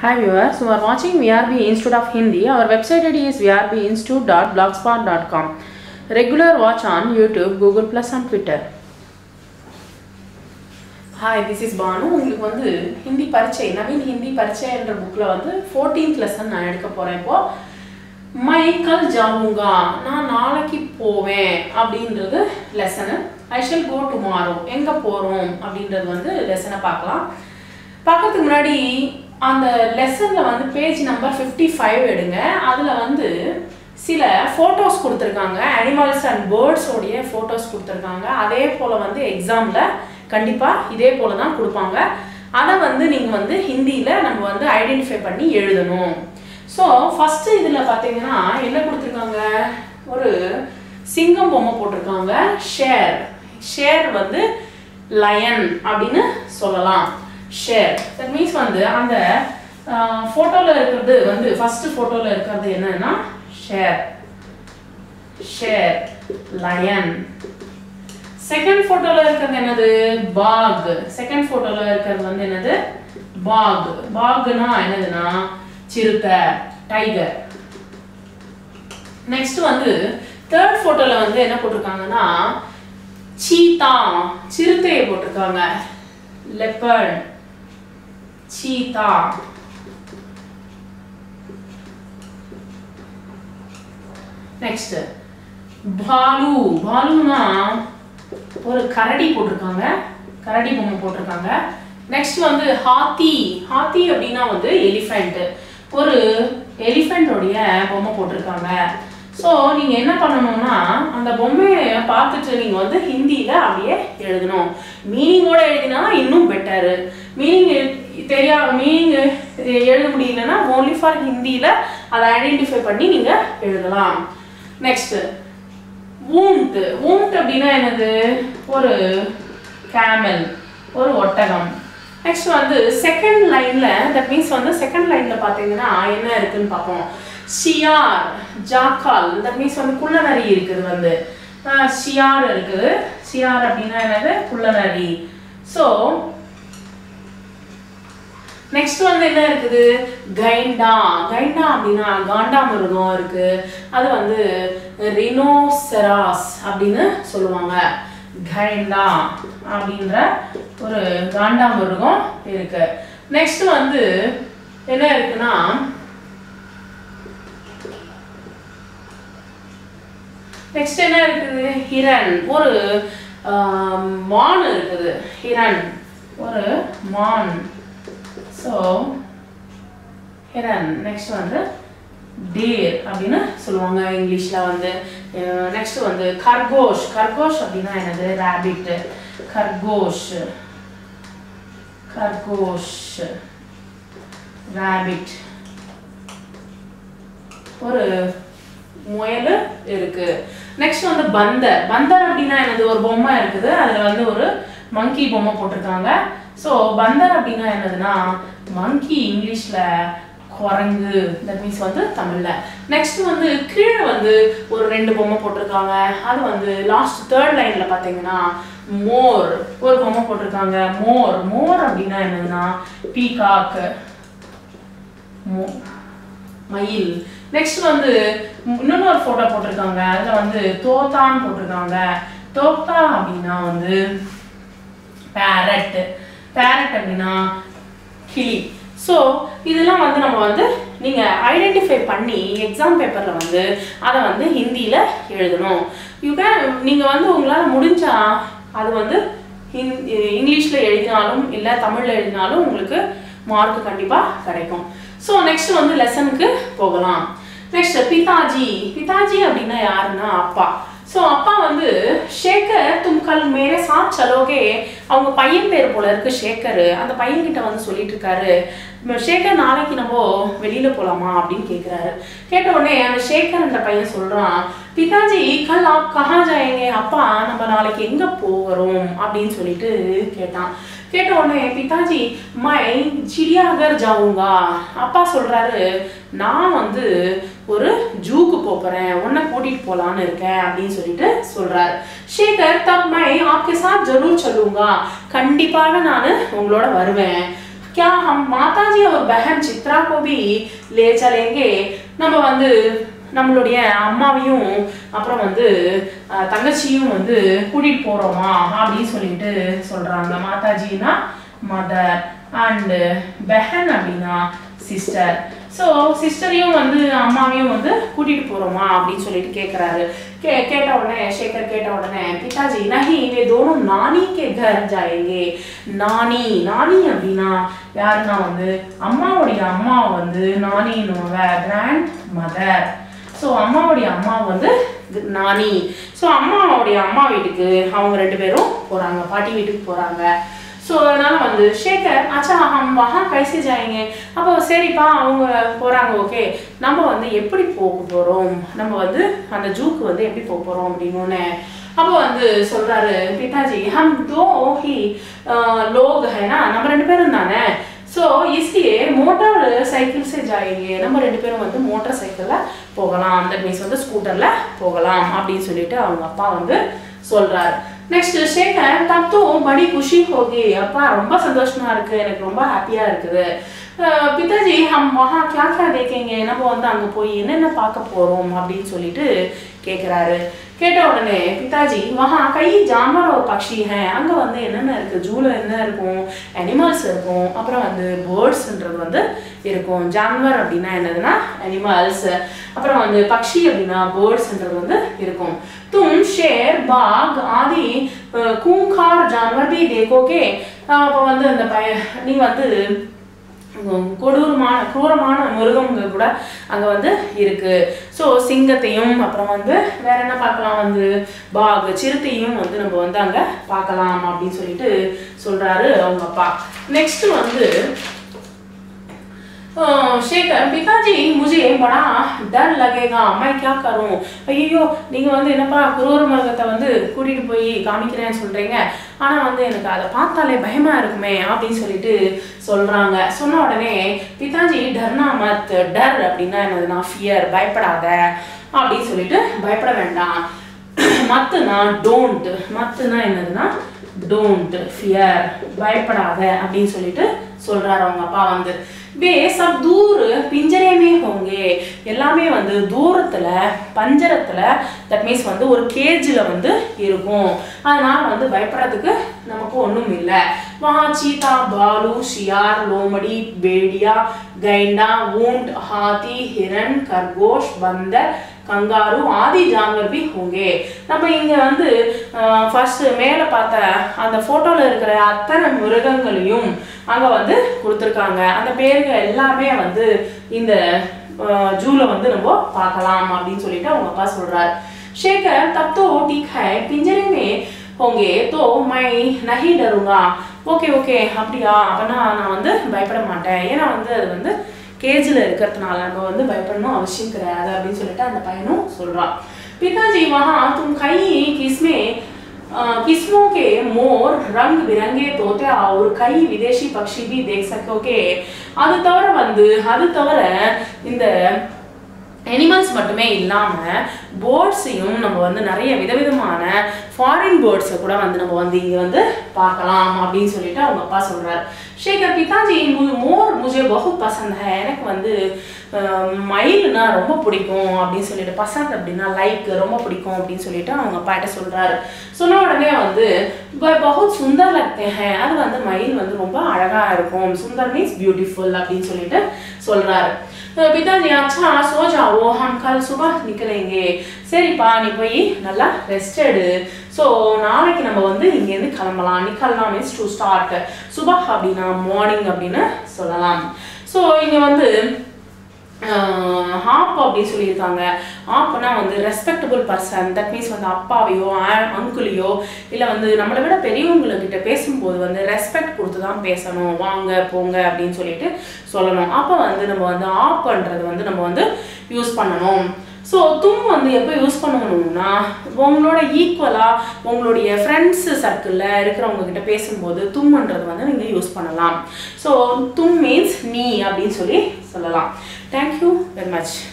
Hi viewers, you are watching VRB Institute of Hindi. Our website ID is vrbinstitute.blogspot.com. Regular watch on YouTube, Google Plus and Twitter. Hi this is Banu உங்களுக்கு வந்து ஹிந்தி பரீட்சை நவீன் ஹிந்தி பரீட்சைன்ற புக்கில் வந்து fourteenth lesson நான் எடுக்க போகிறேன் இப்போ மை கல் ஜாவுங்கா நான் நாளைக்கு போவேன் அப்படின்றது lesson I shall go tomorrow எங்கே போகிறோம் அப்படின்றது வந்து லெசனை பார்க்கலாம் பார்க்கறதுக்கு முன்னாடி அந்த லெசனில் வந்து பேஜ் நம்பர் ஃபிஃப்டி ஃபைவ் எடுங்க அதில் வந்து சில ஃபோட்டோஸ் கொடுத்துருக்காங்க அனிமல்ஸ் அண்ட் பேர்ட்ஸோடைய ஃபோட்டோஸ் கொடுத்துருக்காங்க அதே போல் வந்து எக்ஸாமில் கண்டிப்பாக இதே போல் தான் கொடுப்பாங்க அதை வந்து நீங்கள் வந்து ஹிந்தியில் நம்ம வந்து ஐடென்டிஃபை பண்ணி எழுதணும் ஸோ ஃபஸ்ட்டு இதில் பார்த்தீங்கன்னா என்ன கொடுத்துருக்காங்க ஒரு சிங்கம் பொம்மை போட்டிருக்காங்க ஷேர் ஷேர் வந்து லயன் அப்படின்னு சொல்லலாம் ஷேர் தட் மீன்ஸ் வந்து அந்த ஃபோட்டோவில் இருக்கிறது வந்து ஃபஸ்ட்டு ஃபோட்டோவில் இருக்கிறது என்னன்னா ஷேர் ஷேர் லயன் செகண்ட் ஃபோட்டோவில் இருக்கிறது என்னது பாக் செகண்ட் ஃபோட்டோவில் இருக்கிறது வந்து என்னது பாக் பாக்னா என்னதுன்னா சிறுத்தை டைகர் நெக்ஸ்ட் வந்து தேர்ட் ஃபோட்டோல வந்து என்ன போட்டிருக்காங்கன்னா சீதா சிறுத்தையை போட்டிருக்காங்க லெப்பர்ட் சீதா நெக்ஸ்ட் பாலு பாலுனா ஒரு கரடி போட்டிருக்காங்க கரடி பொம்மை போட்டிருக்காங்க நெக்ஸ்ட் வந்து ஹாத்தி ஹாத்தி அப்படின்னா வந்து எலிஃபெண்ட் ஒரு எலிஃபெண்டோடைய பொம்மை போட்டிருக்காங்க ஸோ நீங்கள் என்ன பண்ணணும்னா அந்த பொம்மையை பார்த்துட்டு நீங்கள் வந்து ஹிந்தியில் அப்படியே எழுதணும் மீனிங்கோட எழுதினா இன்னும் பெட்டரு மீனிங் தெரியா மீனிங் எழுத முடியலன்னா ஓன்லி ஃபார் ஹிந்தியில் அதை ஐடென்டிஃபை பண்ணி நீங்கள் எழுதலாம் நெக்ஸ்ட் ஊண்ட் ஊண்ட் அப்படின்னா என்னது ஒரு கேமல் ஒரு ஒட்டகம் நெக்ஸ்ட் வந்து செகண்ட் லைன்ல தட் மீன்ஸ் வந்து செகண்ட் லைன்ல பாத்தீங்கன்னா என்ன இருக்குன்னு பார்ப்போம் ஷியார் ஜாக்கால் தட் மீன்ஸ் வந்து குள்ளநரி இருக்குது வந்து ஷியார் இருக்குது ஷியார் அப்படின்னா என்னது குள்ளநரி ஸோ நெக்ஸ்ட் வந்து என்ன இருக்குது கைண்டா கைண்டா அப்படின்னா காண்டா மிருகம் இருக்கு அது வந்து ரினோசெராஸ் அப்படின்னு சொல்லுவாங்க கைண்டா அப்படின்ற ஒரு காண்டா மிருகம் இருக்கு நெக்ஸ்ட் வந்து என்ன இருக்குன்னா நெக்ஸ்ட் என்ன இருக்குது ஹிரன் ஒரு மான் இருக்குது ஹிரன் ஒரு மான் ஸோ ஹிரன் நெக்ஸ்ட் வந்து டேர் அப்படின்னு சொல்லுவாங்க இங்கிலீஷில் வந்து நெக்ஸ்ட் வந்து கர்கோஷ் கர்கோஷ் அப்படின்னா என்னது ரேபிட் கர்கோஷ் கர்கோஷ் ரேபிட் ஒரு முயல் இருக்கு நெக்ஸ்ட் வந்து பந்தர் பந்தர் அப்படின்னா என்னது ஒரு பொம்மை இருக்குது அதில் வந்து ஒரு மங்கி பொம்மை போட்டிருக்காங்க ஸோ பந்தர் அப்படின்னா என்னதுன்னா மங்கி இங்கிலீஷில் குரங்கு தட் மீன்ஸ் வந்து தமிழில் நெக்ஸ்ட் வந்து கீழே வந்து ஒரு ரெண்டு பொம்மை போட்டிருக்காங்க அது வந்து லாஸ்ட் தேர்ட் லைனில் பார்த்தீங்கன்னா மோர் ஒரு பொம்மை போட்டிருக்காங்க மோர் மோர் அப்படின்னா என்னதுன்னா பீகாக் மோ மயில் நெக்ஸ்ட் வந்து இன்னொன்று ஒரு ஃபோட்டோ போட்டிருக்காங்க அதில் வந்து தோத்தான்னு போட்டிருக்காங்க தோத்தா அப்படின்னா வந்து பேரட் பேரட் அப்படின்னா கிளி ஸோ இதெல்லாம் வந்து நம்ம வந்து நீங்கள் ஐடென்டிஃபை பண்ணி எக்ஸாம் பேப்பரில் வந்து அதை வந்து ஹிந்தியில் எழுதணும் யூ கேன் நீங்கள் வந்து உங்களால் முடிஞ்சா அது வந்து ஹிந் இங்கிலீஷில் எழுதினாலும் இல்லை தமிழில் எழுதினாலும் உங்களுக்கு மார்க் கண்டிப்பாக கிடைக்கும் ஸோ நெக்ஸ்ட் வந்து லெசனுக்கு போகலாம் நெக்ஸ்ட் பிதாஜி பிதாஜி அப்படின்னா யாருன்னா அப்பா ஸோ அப்பா வந்து ஷேகர் தும்கல் மேரே சாத் சலோகே அவங்க பையன் பேர் போல இருக்கு ஷேகர் அந்த பையன்கிட்ட வந்து சொல்லிட்டு இருக்காரு ஷேகர் நாளைக்கு நம்ம வெளியில போலாமா அப்படின்னு கேட்குறாரு கேட்ட உடனே அந்த ஷேகர் அந்த பையன் சொல்றான் பிதாஜி கல் ஆப் கஹா ஜாயங்க அப்பா நம்ம நாளைக்கு எங்க போகிறோம் அப்படின்னு சொல்லிட்டு கேட்டான் கேட்ட உடனே பிதாஜி மை சிடியாகர் ஜாவுங்கா அப்பா சொல்றாரு நான் வந்து ஒரு ஜூக்கு போறேன் உன்னை கூட்டிட்டு போலான்னு இருக்கேன் அப்படின்னு சொல்லிட்டு சொல்றாரு ஷேகர் தப் மை ஆப்கே சாத் ஜரூர் சொல்லுங்க கண்டிப்பாக நான் உங்களோட வருவேன் क्या हम माता जी और बहन चित्रा को भी ले चलेंगे நம்ம வந்து நம்மளுடைய அம்மாவையும் அப்புறம் வந்து அஹ், தங்கச்சியும் வந்து கூட்டிட்டு போறோமா அப்படின்னு சொல்லிட்டு சொல்றாங்க மாதாஜினா மதர் அண்ட் பெஹன் அப்படின்னா சிஸ்டர் ஸோ சிஸ்டரையும் வந்து அம்மாவையும் வந்து கூட்டிட்டு போறோமா அப்படின்னு சொல்லிட்டு கேட்குறாரு கே கேட்ட உடனே சேகர் கேட்ட உடனே பிதாஜி நஹி வே தோனும் நானி கே கர் ஜாயேங்கே நானி நானி அப்படின்னா யாருன்னா வந்து அம்மாவுடைய அம்மா வந்து நானின்னுவாங்க கிராண்ட் மதர் ஸோ அம்மாவுடைய அம்மா வந்து நானி ஸோ அம்மாவுடைய அம்மா வீட்டுக்கு அவங்க ரெண்டு பேரும் போறாங்க பாட்டி வீட்டுக்கு போறாங்க ஸோ அதனால வந்து ஷேகர் அச்சா ஹம் வஹா கைசி ஜாயிங்க அப்போ சரிப்பா அவங்க போறாங்க ஓகே நம்ம வந்து எப்படி போக போறோம் நம்ம வந்து அந்த ஜூக்கு வந்து எப்படி போக போறோம் அப்படின்னு அப்போ வந்து சொல்றாரு பிதாஜி ஹம் தோ ஹி லோக் ஹைனா நம்ம ரெண்டு பேரும் தானே ஸோ इसलिए மோட்டார் சைக்கிள் சே ஜாயேங்கே நம்ம ரெண்டு பேரும் வந்து மோட்டார் சைக்கிளில் போகலாம் தட் மீன்ஸ் வந்து ஸ்கூட்டரில் போகலாம் அப்படின்னு சொல்லிட்டு அவங்க அப்பா வந்து சொல்றாரு நெக்ஸ்ட் ஷேகர் தப் தோ படி குஷி ஹோகி அப்பா ரொம்ப சந்தோஷமா இருக்கு எனக்கு ரொம்ப ஹாப்பியா இருக்குது அஹ் பிதாஜி ஹம் வஹா கியா கியா தேக்கேங்க நம்ம வந்து அங்க போய் என்னென்ன பார்க்க போறோம் அப்படின்னு சொல்லிட்டு கேக்குறாரு கேட்ட உடனே பிதாஜி வஹா கை ஜாமர் ஒரு பக்ஷி ஹே அங்க வந்து என்னென்ன இருக்கு ஜூல என்ன இருக்கும் அனிமல்ஸ் இருக்கும் அப்புறம் வந்து பேர்ட்ஸ்ன்றது வந்து இருக்கும் ஜான்வர் அப்படின்னா என்னதுன்னா அனிமல்ஸ் அப்புறம் வந்து பக்ஷி அப்படின்னா பேர்ட்ஸ்ன்றது வந்து இருக்கும் तुम शेर बाघ आदि अ, खूंखार जानवर भी देखोगे அஹ் அப்போ வந்து அந்த பய நீ வந்து உம், கொடூரமான குரூரமான மிருகங்க கூட அங்க வந்து இருக்கு ஸோ சிங்கத்தையும் அப்புறம் வந்து வேற என்ன பார்க்கலாம் வந்து பாக் சிறுத்தையும் வந்து நம்ம வந்து அங்க பார்க்கலாம் அப்படின்னு சொல்லிட்டு சொல்றாரு அவங்க அப்பா நெக்ஸ்ட் வந்து शेखर पिताजी मुझे बड़ा डर लगेगा मैं क्या करूं ஐயோ நீங்க வந்து என்னப்பா குரூர மிருகத்தை வந்து கூட்டிட்டு போய் காமிக்கிறேன்னு சொல்றீங்க ஆனா வந்து எனக்கு அதை பார்த்தாலே பயமா இருக்குமே அப்படின்னு சொல்லிட்டு சொல்றாங்க சொன்ன உடனே பிதாஜி டர்னா மத் டர் அப்படின்னா என்னதுன்னா ஃபியர் பயப்படாத அப்படின்னு சொல்லிட்டு பயப்பட வேண்டாம் மத்துனா டோன்ட் மத்துனா என்னதுன்னா டோன்ட் ஃபியர் பயப்படாத அப்படின்னு சொல்லிட்டு சொல்றாரு அவங்க அப்பா வந்து வே சப் தூர் பிஞ்சரேமே ஹோங்கே எல்லாமே வந்து தூரத்துல பஞ்சரத்துல தட் மீன்ஸ் வந்து ஒரு கேஜில் வந்து இருக்கும் அதனால வந்து பயப்படுறதுக்கு நமக்கு ஒன்றும் இல்லை वहाँ चीता भालू शियार लोमड़ी बेड़िया गैंडा ऊंट हाथी हिरन खरगोश बंदर கங்காரு ஆதி ஜான்வர் பி ஹோங்கே நம்ம இங்க வந்து ஃபர்ஸ்ட் மேல பார்த்த அந்த போட்டோல இருக்கிற அத்தனை மிருகங்களையும் அங்க வந்து கொடுத்துருக்காங்க அந்த பேர்கள் எல்லாமே வந்து இந்த ஜூல வந்து நம்ம பார்க்கலாம் அப்படின்னு சொல்லிட்டு அவங்க அப்பா சொல்றாரு शेखर तब तो ठीक है पिंजरे में होंगे तो मैं नहीं डरूंगा ஓகே ஓகே அப்படியா அப்பனா நான் வந்து பயப்பட மாட்டேன் ஏன்னா வந்து அது வந்து கேஜில் இருக்கிறதுனால நம்ம வந்து பயப்படணும் அவசியம் கிடையாது அப்படின்னு சொல்லிட்டு அந்த பையனும் சொல்றான் पिताजी वहाँ तुम कई किस्में अ, किस्मों के मोर रंग बिरंगे तोते और कई विदेशी पक्षी भी देख सकोगे அது தவிர வந்து அது தவிர இந்த அனிமல்ஸ் மட்டுமே இல்லாமல் பேர்ட்ஸையும் நம்ம வந்து நிறைய விதவிதமான ஃபாரின் பேர்ட்ஸை கூட வந்து நம்ம வந்து இங்கே வந்து பார்க்கலாம் அப்படின்னு சொல்லிட்டு அவங்க அப்பா சொல்கிறார் ஷேகர் பிதாஜி மு- மோர் முஜே பஹு பசந்த் ஹை எனக்கு வந்து அஹ், மயில்னா ரொம்ப பிடிக்கும் அப்படின்னு சொல்லிட்டு பசந்த் அப்படின்னா லைக் ரொம்ப பிடிக்கும் அப்படின்னு சொல்லிட்டு அவங்க அப்பாட்ட சொல்கிறாரு சொன்ன உடனே வந்து "ப- பஹுத் சுந்தர் லக்தே ஹை அது வந்து மயில் வந்து ரொம்ப அழகாக இருக்கும் சுந்தர் மீன்ஸ் பியூட்டிஃபுல் அப்படின்னு சொல்லிட்டு சொல்கிறாரு பிதாஜி அச்சா சோ ஜாவோ ஹம் கல் சுபா நிக்கலேங்கே சரிப்பா நீ போய் நல்லா ரெஸ்ட் எடு ஸோ நாளைக்கு நம்ம வந்து இங்கேருந்து கிளம்பலாம் நிக்கல்லாம் மீன்ஸ் டு ஸ்டார்ட் சுபா அப்படின்னா மார்னிங் அப்படின்னு சொல்லலாம் ஸோ இங்கே வந்து ஹாப் அப்படின்னு சொல்லியிருக்காங்க ஆப்னா வந்து ரெஸ்பெக்டபுள் பர்சன் தட் மீன்ஸ் வந்து அப்பாவையோ அங்குளையோ இல்லை வந்து நம்மளை விட பெரியவங்கக்கிட்ட பேசும்போது வந்து ரெஸ்பெக்ட் கொடுத்து தான் பேசணும் வாங்க போங்க அப்படின்னு சொல்லிட்டு சொல்லணும் அப்போ வந்து நம்ம வந்து ஆப் பண்ணுறது வந்து நம்ம வந்து யூஸ் பண்ணணும் ஸோ தும் வந்து எப்போ யூஸ் பண்ணணும்னா உங்களோட ஈக்குவலாக உங்களுடைய ஃப்ரெண்ட்ஸ் சர்க்கிளில் இருக்கிறவங்க கிட்ட பேசும்போது தும்ன்றது வந்து நீங்கள் யூஸ் பண்ணலாம் ஸோ தும் மீன்ஸ் நீ அப்படின்னு சொல்லி சொல்லலாம் தேங்க்யூ வெரி மச்